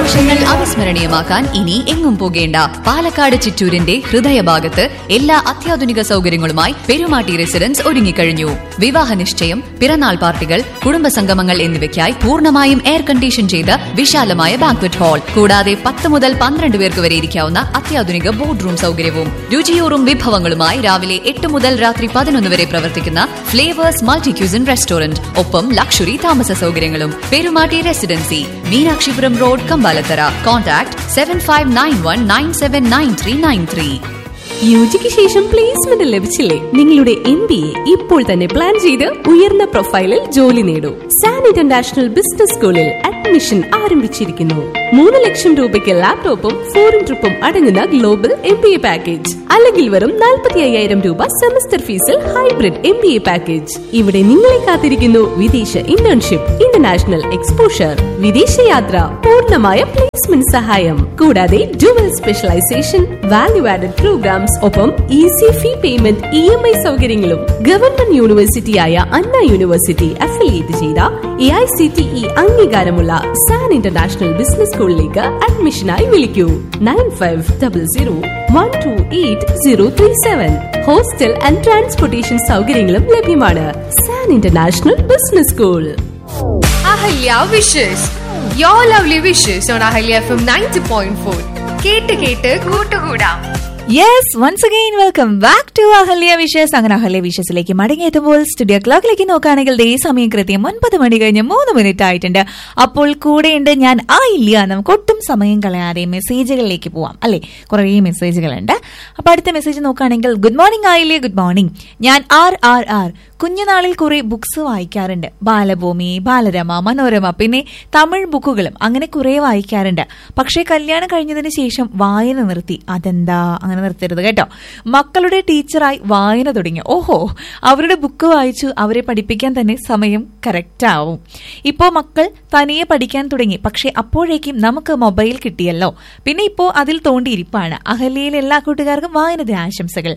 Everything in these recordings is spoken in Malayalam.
ആഘോഷങ്ങൾ അവിസ്മരണീയമാക്കാൻ ഇനി എങ്ങും പോകേണ്ട പാലക്കാട് ചിറ്റൂരിന്റെ ഹൃദയഭാഗത്ത് എല്ലാ അത്യാധുനിക സൗകര്യങ്ങളുമായി പെരുമാട്ടി റെസിഡൻസ് ഒരുങ്ങിക്കഴിഞ്ഞു വിവാഹ നിശ്ചയം പിറന്നാൾ പാർട്ടികൾ കുടുംബസംഗമങ്ങൾ എന്നിവയ്ക്കായി പൂർണ്ണമായും എയർ കണ്ടീഷൻ ചെയ്ത വിശാലമായ ബാങ്ക്വറ്റ് ഹാൾ കൂടാതെ പത്ത് മുതൽ പന്ത്രണ്ട് പേർക്ക് വരെ ഇരിക്കാവുന്ന അത്യാധുനിക ബോർഡ് റൂം സൗകര്യവും രുചിയൂറും വിഭവങ്ങളുമായി രാവിലെ എട്ട് മുതൽ രാത്രി പതിനൊന്ന് വരെ പ്രവർത്തിക്കുന്ന ഫ്ലേവേഴ്സ് മൾട്ടി ക്യൂസിൻ റെസ്റ്റോറന്റ് ഒപ്പം ലക്ഷറി താമസ സൗകര്യങ്ങളും Perumatty residency Meenakshipuram road Kambalathara contact seven five nine one nine seven nine three nine three യുജിക്ക് ശേഷം പ്ലേസ്മെന്റ് ലഭിച്ചില്ലേ നിങ്ങളുടെ എം ബി എ ഇപ്പോൾ തന്നെ പ്ലാൻ ചെയ്ത് ഉയർന്ന പ്രൊഫൈലിൽ ജോലി നേടൂ സാൻ ഇന്റർനാഷണൽ ബിസിനസ് സ്കൂളിൽ അഡ്മിഷൻ ആരംഭിച്ചിരിക്കുന്നു മൂന്ന് ലക്ഷം രൂപയ്ക്ക് ലാപ്ടോപ്പും ഫോറിൻ ട്രിപ്പും അടങ്ങുന്ന global M B A package അല്ലെങ്കിൽ വെറും നാൽപ്പത്തി അയ്യായിരം രൂപ സെമസ്റ്റർ ഫീസിൽ hybrid M B A package ഇവിടെ നിങ്ങളെ കാത്തിരിക്കുന്നു വിദേശ ഇന്റേൺഷിപ്പ് ഇന്റർനാഷണൽ എക്സ്പോഷർ വിദേശയാത്ര പൂർണ്ണമായ പ്ലേസ്മെന്റ് സഹായം കൂടാതെ dual specialisation value added programmes ഒപ്പം easy fee payment E M I സൗകര്യങ്ങളും ഗവൺമെന്റ് യൂണിവേഴ്സിറ്റിയായ അണ്ണ യൂണിവേഴ്സിറ്റി അഫിലിയേറ്റ് ചെയ്ത A I C T E അംഗീകാരമുള്ള സാൻ ഇന്റർനാഷണൽ ബിസിനസ് സ്കൂളിലേക്ക് അഡ്മിഷനായി വിളിക്കൂ nine five double zero one two eight zero three seven hostel and transportation സൗകര്യങ്ങളും ലഭ്യമാണ് San international business school Ahalya wishes your lovely wishes on Ahalya F M ninety point four കേട്ട് കേട്ട് കൂട്ടുകൂടാം yes once again welcome back to Ahalya wishes അങ്ങനെ അഹല്യ വിഷസിലേക്ക് മടങ്ങിയെത്തുമ്പോൾ സ്റ്റുഡിയോ ക്ലോക്കിലേക്ക് നോക്കുകയാണെങ്കിൽ ദേ സമയം കൃത്യം ഒൻപത് മണി കഴിഞ്ഞ് മൂന്ന് മിനിറ്റ് ആയിട്ടുണ്ട് അപ്പോൾ കൂടെയുണ്ട് ഞാൻ ആ ഇല്ല നമുക്ക് ഒട്ടും സമയം കളയാതെ മെസ്സേജുകളിലേക്ക് പോവാം അല്ലെ കുറേ മെസ്സേജുകളുണ്ട് അപ്പൊ അടുത്ത മെസ്സേജ് നോക്കുകയാണെങ്കിൽ ഗുഡ് മോർണിംഗ് ആയില്ലേ ഗുഡ് മോർണിംഗ് ഞാൻ ആർ ആർ ആർ കുഞ്ഞുനാളിൽ കുറെ ബുക്സ് വായിക്കാറുണ്ട് ബാലഭൂമി ബാലരമ മനോരമ പിന്നെ തമിഴ് ബുക്കുകളും അങ്ങനെ കുറെ വായിക്കാറുണ്ട് പക്ഷേ കല്യാണം കഴിഞ്ഞതിന് ശേഷം വായന നിർത്തി അതെന്താ അങ്ങനെ നിർത്തരുത് കേട്ടോ മക്കളുടെ ടീച്ചറായി വായന തുടങ്ങി ഓഹോ അവരുടെ ബുക്ക് വായിച്ചു അവരെ പഠിപ്പിക്കാൻ തന്നെ സമയം കറക്റ്റ് ആവും ഇപ്പോൾ മക്കൾ തനിയെ പഠിക്കാൻ തുടങ്ങി പക്ഷേ അപ്പോഴേക്കും നമുക്ക് മൊബൈൽ കിട്ടിയല്ലോ പിന്നെ ഇപ്പോൾ അതിൽ തോണ്ടിയിരിപ്പാണ് അഹല്യയിലെ എല്ലാ കൂട്ടുകാർക്കും വായനയുടെ ആശംസകൾ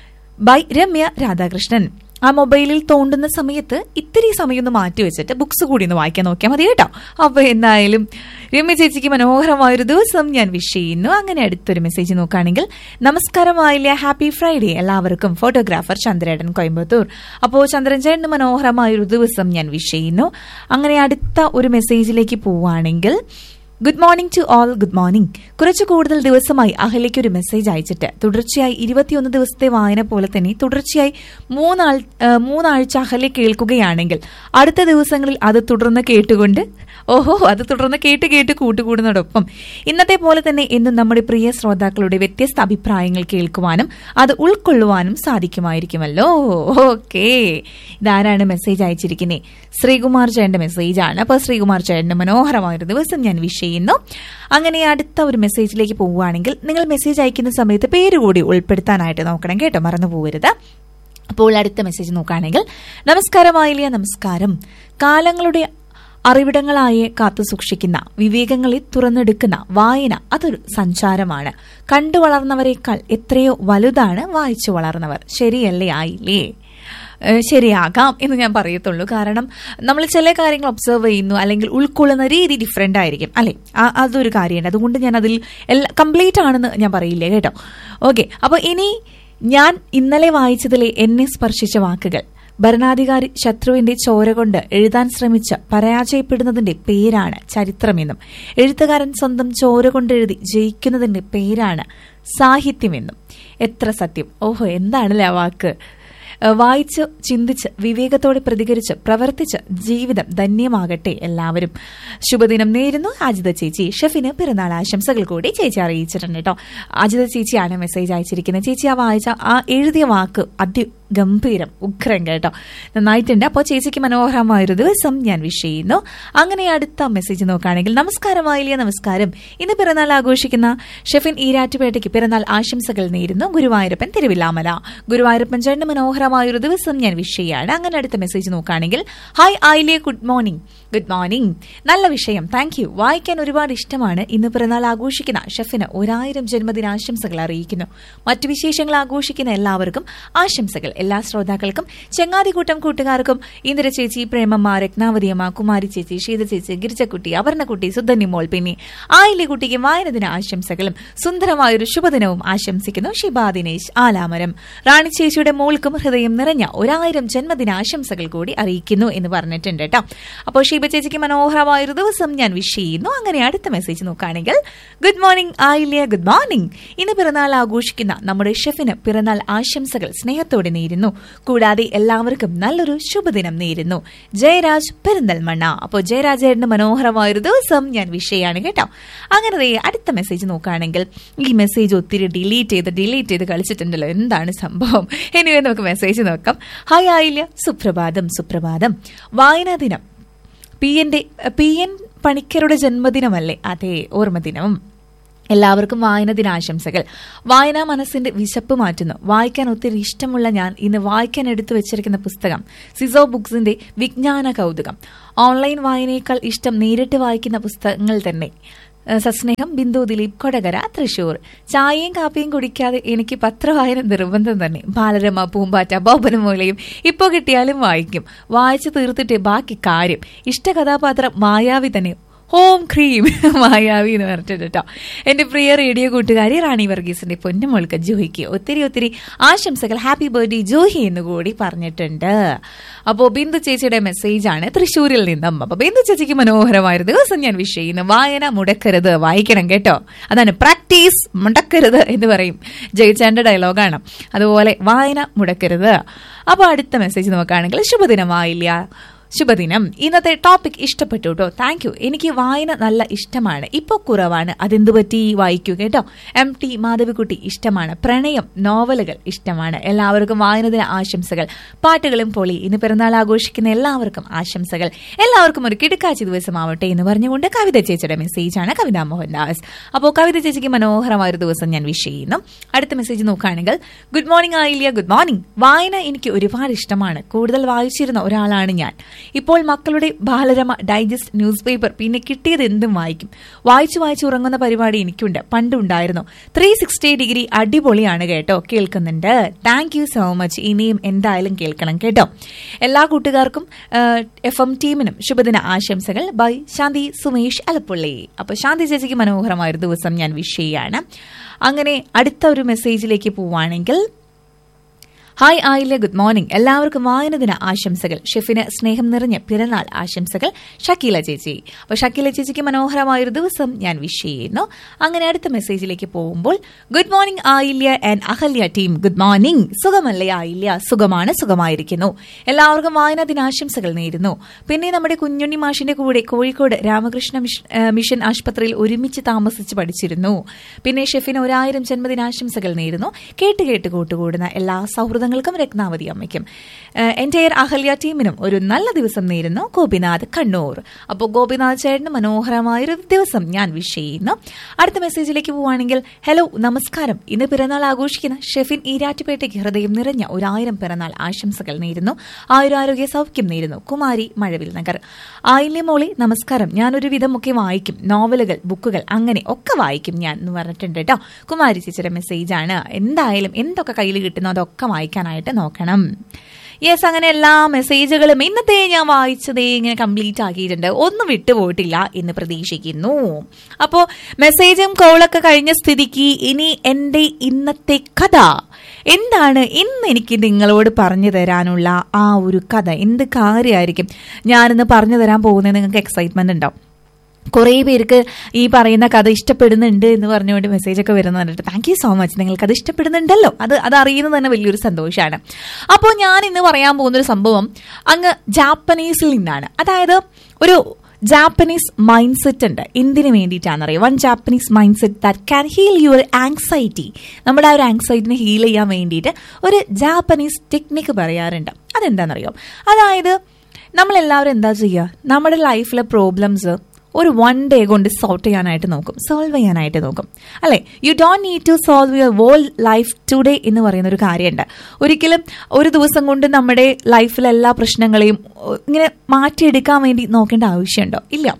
ബൈ രമ്യ രാധാകൃഷ്ണൻ ആ മൊബൈലിൽ തോണ്ടുന്ന സമയത്ത് ഇത്തിരി സമയം ഒന്ന് മാറ്റി വെച്ചിട്ട് ബുക്സ് കൂടി ഒന്ന് വായിക്കാൻ നോക്കിയാൽ മതി കേട്ടോ അപ്പൊ എന്തായാലും രമ്യ ചേച്ചിക്ക് മനോഹരമായൊരു ദിവസം ഞാൻ വിഷ് ചെയ്യുന്നു അങ്ങനെ അടുത്തൊരു മെസ്സേജ് നോക്കുകയാണെങ്കിൽ നമസ്കാരമായില്ല ഹാപ്പി ഫ്രൈഡേ എല്ലാവർക്കും ഫോട്ടോഗ്രാഫർ ചന്ദ്രേടൻ കോയമ്പത്തൂർ അപ്പോൾ ചന്ദ്രൻ ചേട്ടന് മനോഹരമായൊരു ദിവസം ഞാൻ വിഷ് ചെയ്യുന്നു അങ്ങനെ അടുത്ത ഒരു മെസ്സേജിലേക്ക് പോവുകയാണെങ്കിൽ good morning to all good morning കുറച്ച് കൂടുതൽ ദിവസമായി അഹല്യയ്ക്ക് ഒരു മെസ്സേജ് അയച്ചിട്ട് തുടർച്ചയായി ഇരുപത്തിയൊന്ന് ദിവസത്തെ വായന പോലെ തന്നെ തുടർച്ചയായി മൂന്നാൾ ആ, മൂന്നാഴ്ച അഹല്യ കേൾക്കുകയാണെങ്കിൽ അടുത്ത ദിവസങ്ങളിൽ അത് തുടർന്ന് കേട്ടുകൊണ്ട് ഓഹോ അത് തുടർന്ന് കേട്ട് കേട്ട് കൂട്ടുകൂടുന്നതോടൊപ്പം ഇന്നത്തെ പോലെ തന്നെ എന്നും നമ്മുടെ പ്രിയ ശ്രോതാക്കളുടെ വ്യത്യസ്ത അഭിപ്രായങ്ങൾ കേൾക്കുവാനും അത് ഉൾക്കൊള്ളുവാനും സാധിക്കുമായിരിക്കുമല്ലോ ഓക്കേ ഇതാരാണ് മെസ്സേജ് അയച്ചിരിക്കുന്നത് ശ്രീകുമാർ ചേട്ടന്റെ മെസ്സേജാണ് അപ്പൊ ശ്രീകുമാർ ചേട്ടന് മനോഹരമായൊരു ദിവസം ഞാൻ വിഷ് ചെയ്യുന്നു അങ്ങനെ അടുത്ത ഒരു മെസ്സേജിലേക്ക് പോവുകയാണെങ്കിൽ നിങ്ങൾ മെസ്സേജ് അയക്കുന്ന സമയത്ത് പേര് കൂടി ഉൾപ്പെടുത്താനായിട്ട് നോക്കണം കേട്ടോ മറന്നു പോകരുത് അപ്പോൾ അടുത്ത മെസ്സേജ് നോക്കുകയാണെങ്കിൽ നമസ്കാരമായില്ല നമസ്കാരം കാലങ്ങളുടെ അറിവിടങ്ങളായി കാത്തു സൂക്ഷിക്കുന്ന വിവേകങ്ങളെ തുറന്നെടുക്കുന്ന വായന അതൊരു സഞ്ചാരമാണ് കണ്ടു വളർന്നവരെക്കാൾ എത്രയോ വലുതാണ് വായിച്ചു വളർന്നവർ ശരിയല്ലേ ആയില്ലേ ഏഹ് ശരിയാകാം എന്ന് ഞാൻ പറയത്തുള്ളൂ കാരണം നമ്മൾ ചില കാര്യങ്ങൾ ഒബ്സർവ് ചെയ്യുന്നു അല്ലെങ്കിൽ ഉൾക്കൊള്ളുന്ന രീതി ഡിഫറെൻ്റ് ആയിരിക്കും അല്ലെ ആ- അതൊരു കാര്യമുണ്ട് അതുകൊണ്ട് ഞാൻ അതിൽ എല്ലാ കംപ്ലീറ്റ് ആണെന്ന് ഞാൻ പറയില്ല കേട്ടോ ഓക്കെ അപ്പോൾ ഇനി ഞാൻ ഇന്നലെ വായിച്ചതിലെ എന്നെ സ്പർശിച്ച വാക്കുകൾ ഭരണാധികാരി ശത്രുവിന്റെ ചോര കൊണ്ട് എഴുതാൻ ശ്രമിച്ച പരാജയപ്പെടുന്നതിന്റെ പേരാണ് ചരിത്രമെന്നും എഴുത്തുകാരൻ സ്വന്തം ചോര കൊണ്ട് എഴുതി ജയിക്കുന്നതിന്റെ പേരാണ് സാഹിത്യമെന്നും എത്ര സത്യം ഓഹോ എന്താണല്ലേ ആ വാക്ക് ഏഹ് വായിച്ച് ചിന്തിച്ച് വിവേകത്തോടെ പ്രതികരിച്ച് പ്രവർത്തിച്ച് ജീവിതം ധന്യമാകട്ടെ എല്ലാവരും ശുഭദിനം നേരുന്നു അജിത ചേച്ചി ഷെഫിന് പിറന്നാൾ ആശംസകൾ കൂടി ചേച്ചി അറിയിച്ചിട്ടുണ്ട് കേട്ടോ അജിത ചേച്ചിയാണ് മെസ്സേജ് അയച്ചിരിക്കുന്നത് ചേച്ചി ആ വായിച്ച ആ എഴുതിയ വാക്ക് അതി ഗംഭീരം ഉഗ്രം കേട്ടോ നന്നായിട്ടുണ്ട് അപ്പോൾ ചേച്ചിക്ക് മനോഹരമായൊരു ദിവസം ഞാൻ വിഷ് ചെയ്യുന്നു അങ്ങനെ അടുത്ത മെസ്സേജ് നോക്കുകയാണെങ്കിൽ നമസ്കാരമായില്ലേ നമസ്കാരം ഇന്ന് പിറന്നാൾ ആഘോഷിക്കുന്ന ഷെഫിൻ ഈരാറ്റുപേട്ടയ്ക്ക് പിറന്നാൾ ആശംസകൾ നേരുന്നു ഗുരുവായൂരപ്പൻ തിരുവില്ലാമല ഗുരുവായൂരപ്പൻ ചേട്ടന് മനോഹരമായൊരു ദിവസം ഞാൻ വിഷ് ചെയ്യാണ് അങ്ങനെ അടുത്ത മെസ്സേജ് നോക്കുകയാണെങ്കിൽ ഹായ് ആയില്ലേ ഗുഡ് മോർണിംഗ് ഗുഡ് മോർണിംഗ് നല്ല വിഷയം താങ്ക് യു വായിക്കാൻ ഒരുപാട് ഇഷ്ടമാണ് ഇന്ന് പിറന്നാൾ ആഘോഷിക്കുന്ന ഷെഫിന് ഒരായിരം ജന്മദിനാശംസകൾ അറിയിക്കുന്നു മറ്റു വിശേഷങ്ങൾ ആഘോഷിക്കുന്ന എല്ലാവർക്കും ആശംസകൾ എല്ലാ ശ്രോതാക്കൾക്കും ചെങ്ങാതികൂട്ടം കൂട്ടുകാർക്കും ഇന്ദിര ചേച്ചി പ്രേമമ്മ രത്നാവതിയമ്മ കുമാരി ചേച്ചി ഷീത ചേച്ചി ഗിരിജക്കുട്ടി അപർണക്കുട്ടി സുധന്യ മോൾ പിന്നെ ആയില്യ കുട്ടിക്ക് വായനദിന ആശംസകളും സുന്ദരമായൊരു ശുഭദിനവും ആശംസിക്കുന്നു ഷിബാ ദിനേശ് ആലാമരം റാണി ചേച്ചിയുടെ മോൾക്കും ഹൃദയം നിറഞ്ഞ ഒരായിരം ജന്മദിന ആശംസകൾ കൂടി അറിയിക്കുന്നു എന്ന് പറഞ്ഞിട്ടുണ്ട് കേട്ടോ അപ്പോൾ ഷീബ ചേച്ചിക്ക് മനോഹരമായൊരു ദിവസം ഞാൻ വിഷ് ചെയ്യുന്നു അങ്ങനെ അടുത്ത മെസ്സേജ് നോക്കുകയാണെങ്കിൽ good morning Ayilya good morning ഇന്ന് പിറന്നാൾ ആഘോഷിക്കുന്ന നമ്മുടെ ഷെഫിന് പിറന്നാൾ ആശംസകൾ സ്നേഹത്തോടെ നേരുന്നു കൂടാതെ എല്ലാവർക്കും നല്ലൊരു ശുഭദിനം നേരുന്നു ജയരാജ് പെരിന്തൽമണ്ണ അപ്പോൾ ജയരാജേട്ടന് മനോഹരമായൊരു ദിവസം ഞാൻ വിഷ് ചെയ്യാണ് കേട്ടോ അങ്ങനെ ദേ അടുത്ത മെസ്സേജ് നോക്കുകയാണെങ്കിൽ ഈ മെസ്സേജ് ഒത്തിരി ഡിലീറ്റ് ചെയ്ത് ഡിലീറ്റ് ചെയ്ത് കളിച്ചിട്ടുണ്ടല്ലോ എന്താണ് സംഭവം എനിവേ നമുക്ക് മെസ്സേജ് നോക്കാം ഹായ് ആയില്യ സുപ്രഭാതം സുപ്രഭാതം വായനാ ദിനം പി എൻ്റെ പി എൻ പണിക്കരുടെ ജന്മദിനമല്ലേ അതെ ഓർമ്മദിനം എല്ലാവർക്കും വായന ദിനാശംസകൾ വായനാ മനസ്സിന്റെ വിശപ്പ് മാറ്റുന്നു വായിക്കാൻ ഒത്തിരി ഇഷ്ടമുള്ള ഞാൻ ഇന്ന് വായിക്കാൻ എടുത്തു വെച്ചിരിക്കുന്ന പുസ്തകം സിസോ ബുക്സിന്റെ വിജ്ഞാന കൗതുകം ഓൺലൈൻ വായനയേക്കാൾ ഇഷ്ടം നേരിട്ട് വായിക്കുന്ന പുസ്തകങ്ങൾ തന്നെ ഏഹ് സസ്നേഹം ബിന്ദു ദിലീപ് കൊടകര തൃശൂർ ചായയും കാപ്പിയും കുടിക്കാതെ എനിക്ക് പത്രവായന നിർബന്ധം തന്നെ ബാലരമ പൂമ്പാറ്റ ബോബനമൂലയും ഇപ്പോ കിട്ടിയാലും വായിക്കും വായിച്ചു തീർത്തിട്ട് ബാക്കി കാര്യം ഇഷ്ട കഥാപാത്രം മായാവി തന്നെ ഹോം ക്രീം മായാവി എന്ന് പറഞ്ഞിട്ട് കേട്ടോ എന്റെ പ്രിയ റേഡിയോ കൂട്ടുകാരി റാണി വർഗീസിന്റെ പൊന്നുമോൾക്ക് ജോഹിക്ക് ഒത്തിരി ഒത്തിരി ആശംസകൾ ഹാപ്പി ബർത്ത്ഡേ ജോഹി എന്ന് കൂടി പറഞ്ഞിട്ടുണ്ട് അപ്പോൾ ബിന്ദു ചേച്ചിയുടെ മെസ്സേജ് ആണ് തൃശ്ശൂരിൽ നിന്നും അപ്പൊ ബിന്ദു ചേച്ചിക്ക് മനോഹരമായൊരു ദിവസം ഞാൻ വിഷ് ചെയ്യുന്നു വായന മുടക്കരുത് വായിക്കണം കേട്ടോ അതാണ് പ്രാക്ടീസ് മുടക്കരുത് എന്ന് പറയും ജയിച്ചേണ്ട ഡയലോഗാണ് അതുപോലെ വായന മുടക്കരുത് അപ്പൊ അടുത്ത മെസ്സേജ് നോക്കുകയാണെങ്കിൽ ശുഭദിനമായില്ല ശുഭദിനം ഇന്നത്തെ ടോപ്പിക് ഇഷ്ടപ്പെട്ടു കേട്ടോ താങ്ക് യു എനിക്ക് വായന നല്ല ഇഷ്ടമാണ് ഇപ്പോൾ കുറവാണ് അതെന്തു പറ്റി വായിക്കൂ കേട്ടോ എം ടി മാധവിക്കുട്ടി ഇഷ്ടമാണ് പ്രണയം നോവലുകൾ ഇഷ്ടമാണ് എല്ലാവർക്കും വായനദിന ആശംസകൾ പാട്ടുകളും പൊളി ഇന്ന് പിറന്നാൾ ആഘോഷിക്കുന്ന എല്ലാവർക്കും ആശംസകൾ എല്ലാവർക്കും ഒരു കിടക്കാച്ചി ദിവസമാവട്ടെ എന്ന് പറഞ്ഞുകൊണ്ട് കവിത ചേച്ചിയുടെ മെസ്സേജാണ് കവിത മോഹൻദാസ് അപ്പോൾ കവിത ചേച്ചിക്ക് മനോഹരമായ ഒരു ദിവസം ഞാൻ വിഷ് ചെയ്യുന്നു അടുത്ത മെസ്സേജ് നോക്കുകയാണെങ്കിൽ good morning Ayilya good morning വായന എനിക്ക് ഒരുപാട് ഇഷ്ടമാണ് കൂടുതൽ വായിച്ചിരുന്ന ഒരാളാണ് ഞാൻ ഇപ്പോൾ മക്കളുടെ ബാലരമ ഡൈജസ്റ്റ് ന്യൂസ് പേപ്പർ പിന്നെ കിട്ടിയത് എന്തും വായിക്കും വായിച്ചു വായിച്ചു ഉറങ്ങുന്ന പരിപാടി എനിക്കുണ്ട് പണ്ടുണ്ടായിരുന്നു ത്രീ സിക്സ്റ്റി ഡിഗ്രി അടിപൊളിയാണ് കേട്ടോ കേൾക്കുന്നുണ്ട് താങ്ക് യു സോ മച്ച് ഇനിയും എന്തായാലും കേൾക്കണം കേട്ടോ എല്ലാ കൂട്ടുകാർക്കും എഫ് എം ടീമിനും ശുഭദിന ആശംസകൾ ബൈ ശാന്തി സുമേഷ് അലപ്പുള്ളി അപ്പൊ ശാന്തി ചേച്ചിക്ക് മനോഹരമായ ഒരു ദിവസം ഞാൻ വിഷ് ചെയ്യാണ് അങ്ങനെ അടുത്ത ഒരു മെസ്സേജിലേക്ക് പോവാണെങ്കിൽ ഹായ് ആയില്യ ഗുഡ് മോർണിംഗ് എല്ലാവർക്കും വായനദിന ആശംസകൾ ഷെഫിന് സ്നേഹം നിറഞ്ഞ പിറന്നാൾ ആശംസകൾ ഷക്കീല ചേച്ചി അപ്പോൾ ഷക്കീല ചേച്ചിക്ക് മനോഹരമായൊരു ദിവസം ഞാൻ വിഷ് ചെയ്യുന്നു അങ്ങനെ അടുത്ത മെസ്സേജിലേക്ക് പോകുമ്പോൾ good morning Ayilya and Ahalya team good morning സുഖമല്ലേ ആയില്യ സുഖമാണ് സുഖമായിരിക്കുന്നു എല്ലാവർക്കും വായനാ ദിനാശംസകൾ നേരുന്നു പിന്നെ നമ്മുടെ കുഞ്ഞുണ്ണി മാഷിന്റെ കൂടെ കോഴിക്കോട് രാമകൃഷ്ണ മിഷ- ഏഹ് മിഷൻ ആശുപത്രിയിൽ ഒരുമിച്ച് താമസിച്ച് പഠിച്ചിരുന്നു പിന്നെ ഷെഫിന് ഒരായിരം ജന്മദിനാശംസകൾ നേരുന്നു കേട്ട് കേട്ട് കൂട്ടുകൂടുന്ന എല്ലാ സൗഹൃദങ്ങൾക്കും രത്നാവതി അമ്മയ്ക്കും എൻ്റെ അഹല്യ ടീമിനും ഒരു നല്ല ദിവസം നേരുന്നു ഗോപിനാഥ് കണ്ണൂർ അപ്പോൾ ഗോപിനാഥ് ചേട്ടന് മനോഹരമായൊരു ദിവസം ഞാൻ വിഷ് ചെയ്യുന്നു അടുത്ത മെസ്സേജിലേക്ക് പോവുകയാണെങ്കിൽ ഹലോ നമസ്കാരം ഇന്ന് പിറന്നാൾ ആഘോഷിക്കുന്ന ഷെഫിൻ ഈരാറ്റുപേട്ടയ്ക്ക് ഹൃദയം നിറഞ്ഞ ഒരായിരം പിറന്നാൾ ആശംസകൾ നേരുന്നു ആയുരാരോഗ്യ സൗഖ്യം നേരുന്നു കുമാരി മഴവിൽ നഗർ ആയില്യ മോളി നമസ്കാരം ഞാനൊരു വിധമൊക്കെ വായിക്കും നോവലുകൾ ബുക്കുകൾ അങ്ങനെ ഒക്കെ വായിക്കും ഞാൻ എന്ന് പറഞ്ഞിട്ടുണ്ട് കേട്ടോ കുമാരി ചേച്ചിയുടെ മെസ്സേജാണ് എന്തായാലും എന്തൊക്കെ കയ്യിൽ കിട്ടുന്നോ അതൊക്കെ വായിക്കാനായിട്ട് നോക്കണം യെസ് അങ്ങനെ എല്ലാ മെസ്സേജുകളും ഇന്നത്തെ ഞാൻ വായിച്ചതേ ഇങ്ങനെ കംപ്ലീറ്റ് ആക്കിയിട്ടുണ്ട് ഒന്നും വിട്ടുപോയിട്ടില്ല എന്ന് പ്രതീക്ഷിക്കുന്നു അപ്പോൾ മെസ്സേജും കോളൊക്കെ കഴിഞ്ഞ സ്ഥിതിക്ക് ഇനി എൻ്റെ ഇന്നത്തെ കഥ എന്താണ് ഇന്ന് എനിക്ക് നിങ്ങളോട് പറഞ്ഞു തരാനുള്ള ആ ഒരു കഥ എന്ത് കാര്യമായിരിക്കും ഞാനിന്ന് പറഞ്ഞു തരാൻ പോകുന്നത് നിങ്ങൾക്ക് എക്സൈറ്റ്മെന്റ് ഉണ്ടാവും കുറേ പേർക്ക് ഈ പറയുന്ന കഥ ഇഷ്ടപ്പെടുന്നുണ്ട് എന്ന് പറഞ്ഞുകൊണ്ട് മെസ്സേജ് ഒക്കെ വരുന്നുണ്ട് താങ്ക് യു സോ മച്ച് നിങ്ങൾക്ക് അത് ഇഷ്ടപ്പെടുന്നുണ്ടല്ലോ അത് അത് അറിയുന്നത് തന്നെ വലിയൊരു സന്തോഷമാണ് അപ്പോൾ ഞാൻ ഇന്ന് പറയാൻ പോകുന്ന ഒരു സംഭവം അങ്ങ് ജാപ്പനീസിൽ നിന്നാണ് അതായത് ഒരു ജാപ്പനീസ് മൈൻഡ് സെറ്റ് ഉണ്ട് എന്തിനു വേണ്ടിയിട്ടാണെന്നറിയാം one Japanese mind set that can heal your anxiety നമ്മുടെ ആ ഒരു ആങ്സൈറ്റിനെ ഹീൽ ചെയ്യാൻ വേണ്ടിയിട്ട് ഒരു ജാപ്പനീസ് ടെക്നിക്ക് പറയാറുണ്ട് അതെന്താണെന്നറിയാം അതായത് നമ്മളെല്ലാവരും എന്താ ചെയ്യുക നമ്മുടെ ലൈഫിലെ പ്രോബ്ലംസ് ഒരു വൺ ഡേ കൊണ്ട് സോൾവ് ചെയ്യാനായിട്ട് നോക്കും സോൾവ് ചെയ്യാനായിട്ട് നോക്കും അല്ലെ you don't need to solve your whole life today എന്ന് പറയുന്ന ഒരു കാര്യമുണ്ട് ഒരിക്കലും ഒരു ദിവസം കൊണ്ട് നമ്മുടെ ലൈഫിലെ എല്ലാ പ്രശ്നങ്ങളെയും ഒ- ഇങ്ങനെ മാറ്റിയെടുക്കാൻ വേണ്ടി നോക്കേണ്ട ആവശ്യമുണ്ടോ ഇല്ല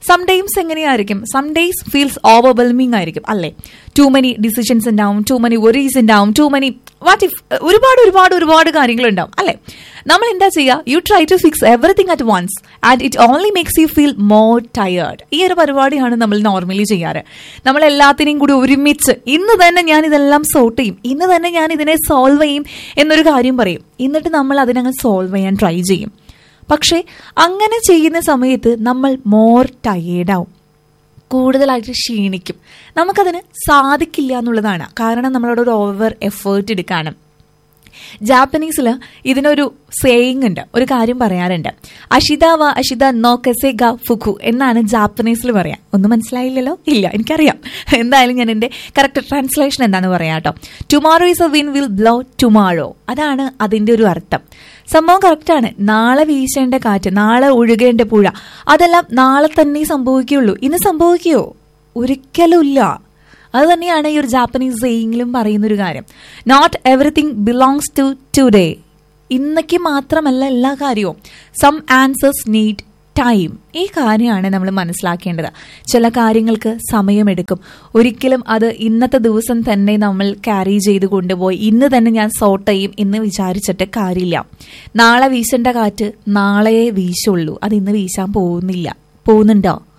സം ടൈംസ് എങ്ങനെയായിരിക്കും സം ഡേയ്സ് ഫീൽസ് ഓവർവെൽമിംഗ് ആയിരിക്കും അല്ലേ ടു മെനി ഡിസിഷൻസ് ഉണ്ടാവും ടു മെനി വറീസ് ഉണ്ടാവും ടു മെനി വാട്ട് ഇഫ് ഒരുപാട് ഒരുപാട് ഒരുപാട് കാര്യങ്ങളുണ്ടാവും അല്ലേ നമ്മൾ എന്താ ചെയ്യുക you try to fix everything at once and it only makes you feel more tired ഈ ഒരു പരിപാടിയാണ് നമ്മൾ നോർമലി ചെയ്യാറ് നമ്മൾ എല്ലാത്തിനെയും കൂടി ഒരുമിച്ച് ഇന്ന് തന്നെ ഞാൻ ഇതെല്ലാം സോർട്ട് ചെയ്യും ഇന്ന് തന്നെ ഞാൻ ഇതിനെ സോൾവ് ചെയ്യും എന്നൊരു കാര്യം പറയും എന്നിട്ട് നമ്മൾ അതിനങ്ങ് സോൾവ് ചെയ്യാൻ ട്രൈ ചെയ്യും പക്ഷേ അങ്ങനെ ചെയ്യുന്ന സമയത്ത് നമ്മൾ മോർ ടയേർഡാവും കൂടുതലായിട്ട് ക്ഷീണിക്കും നമുക്കതിന് സാധിക്കില്ല എന്നുള്ളതാണ് കാരണം നമ്മളോട് ഒരു ഓവർ എഫേർട്ട് എടുക്കാനും ജാപ്പനീസിൽ ഇതിനൊരു സേയിങ് ഉണ്ട് ഒരു കാര്യം പറയാറുണ്ട് അഷിത വ അഷിത നോ കസെ ഗ ഫുഖു എന്നാണ് ജാപ്പനീസിൽ പറയാം ഒന്നും മനസ്സിലായില്ലല്ലോ ഇല്ല എനിക്കറിയാം എന്തായാലും ഞാൻ എൻ്റെ കറക്റ്റ് ട്രാൻസ്ലേഷൻ എന്താണെന്ന് പറയാം കേട്ടോ tomorrow is a win will blow tomorrow അതാണ് അതിൻ്റെ ഒരു അർത്ഥം സംഭവം കറക്റ്റാണ് നാളെ വീശേണ്ട കാറ്റ് നാളെ ഒഴുകേണ്ട പുഴ അതെല്ലാം നാളെ തന്നെ സംഭവിക്കുകയുള്ളൂ ഇന്ന് സംഭവിക്കുകയോ ഒരിക്കലും ഇല്ല അത് തന്നെയാണ് ഈ ഒരു ജാപ്പനീസ് സെയിങ്ങിലും പറയുന്ന ഒരു കാര്യം not everything belongs to today ഇന്നയ്ക്ക് മാത്രമല്ല എല്ലാ കാര്യവും സം ആൻസേഴ്സ് നീഡ് ടൈം ഈ കാര്യമാണ് നമ്മൾ മനസ്സിലാക്കേണ്ടത് ചില കാര്യങ്ങൾക്ക് സമയമെടുക്കും ഒരിക്കലും അത് ഇന്നത്തെ ദിവസം തന്നെ നമ്മൾ ക്യാരി ചെയ്ത് കൊണ്ടുപോയി ഇന്ന് തന്നെ ഞാൻ സോർട്ട് ചെയ്യും എന്ന് വിചാരിച്ചിട്ട് കാര്യമില്ല നാളെ വീശേണ്ട കാറ്റ് നാളെയേ വീശുള്ളൂ അത് ഇന്ന് വീശാൻ പോകുന്നില്ല പോകുന്നുണ്ടോ